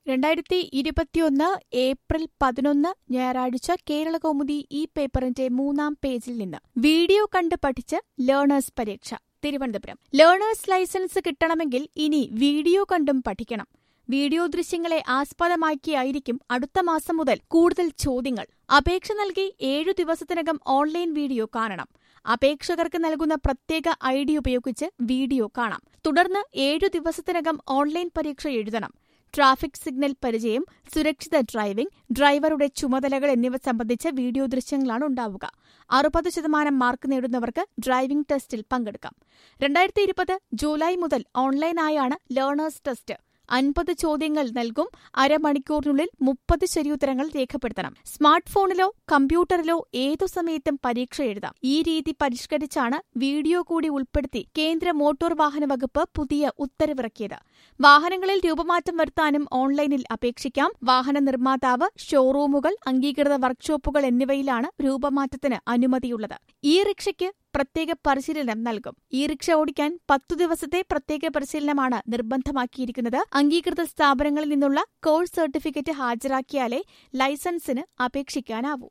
രണ്ടായിരത്തി ഇരുപത്തിയൊന്ന് ഏപ്രിൽ പതിനൊന്ന് ഞായറാഴ്ച കേരള കൗമുദി ഈ പേപ്പറിന്റെ മൂന്നാം പേജിൽ നിന്ന് വീഡിയോ കണ്ട് പഠിച്ച് ലേണേഴ്സ് പരീക്ഷ തിരുവനന്തപുരം ലേണേഴ്സ് ലൈസൻസ് കിട്ടണമെങ്കിൽ ഇനി വീഡിയോ കണ്ടും പഠിക്കണം വീഡിയോ ദൃശ്യങ്ങളെ ആസ്പദമാക്കിയായിരിക്കും അടുത്ത മാസം മുതൽ കൂടുതൽ ചോദ്യങ്ങൾ അപേക്ഷ നൽകി ഏഴു ദിവസത്തിനകം ഓൺലൈൻ വീഡിയോ കാണണം അപേക്ഷകർക്ക് നൽകുന്ന പ്രത്യേക ഐ ഡി ഉപയോഗിച്ച് വീഡിയോ കാണാം തുടർന്ന് ഏഴു ദിവസത്തിനകം ഓൺലൈൻ പരീക്ഷ എഴുതണം ട്രാഫിക് സിഗ്നൽ പരിചയം സുരക്ഷിത ഡ്രൈവിംഗ് ഡ്രൈവറുടെ ചുമതലകൾ എന്നിവ സംബന്ധിച്ച വീഡിയോ ദൃശ്യങ്ങളാണ് ഉണ്ടാവുക അറുപത് ശതമാനം മാർക്ക് നേടുന്നവർക്ക് ഡ്രൈവിംഗ് ടെസ്റ്റിൽ പങ്കെടുക്കാം രണ്ടായിരത്തി ഇരുപത് ജൂലൈ മുതൽ ഓൺലൈനായാണ് ലേണേഴ്സ് ടെസ്റ്റ് അൻപത് ചോദ്യങ്ങൾ നൽകും അരമണിക്കൂറിനുള്ളിൽ മുപ്പത് ശരിയുത്തരങ്ങൾ രേഖപ്പെടുത്തണം സ്മാർട്ട് ഫോണിലോ കമ്പ്യൂട്ടറിലോ ഏതു സമയത്തും പരീക്ഷ എഴുതാം ഈ രീതി പരിഷ്കരിച്ചാണ് വീഡിയോ കൂടി ഉൾപ്പെടുത്തി കേന്ദ്ര മോട്ടോർ വാഹന വകുപ്പ് പുതിയ ഉത്തരവിറക്കിയത് വാഹനങ്ങളിൽ രൂപമാറ്റം വരുത്താനും ഓൺലൈനിൽ അപേക്ഷിക്കാം വാഹന നിർമ്മാതാവ് ഷോറൂമുകൾ അംഗീകൃത വർക്ക്ഷോപ്പുകൾ എന്നിവയിലാണ് രൂപമാറ്റത്തിന് അനുമതിയുള്ളത് ഈ റിക്ഷയ്ക്ക് പ്രത്യേക പരിശീലനം നൽകും ഈ റിക്ഷ ഓടിക്കാൻ പത്തു ദിവസത്തെ പ്രത്യേക പരിശീലനമാണ് നിർബന്ധമാക്കിയിരിക്കുന്നത് അംഗീകൃത സ്ഥാപനങ്ങളിൽ നിന്നുള്ള കോഴ്സ് സർട്ടിഫിക്കറ്റ് ഹാജരാക്കിയാലേ ലൈസൻസിന് അപേക്ഷിക്കാനാവൂ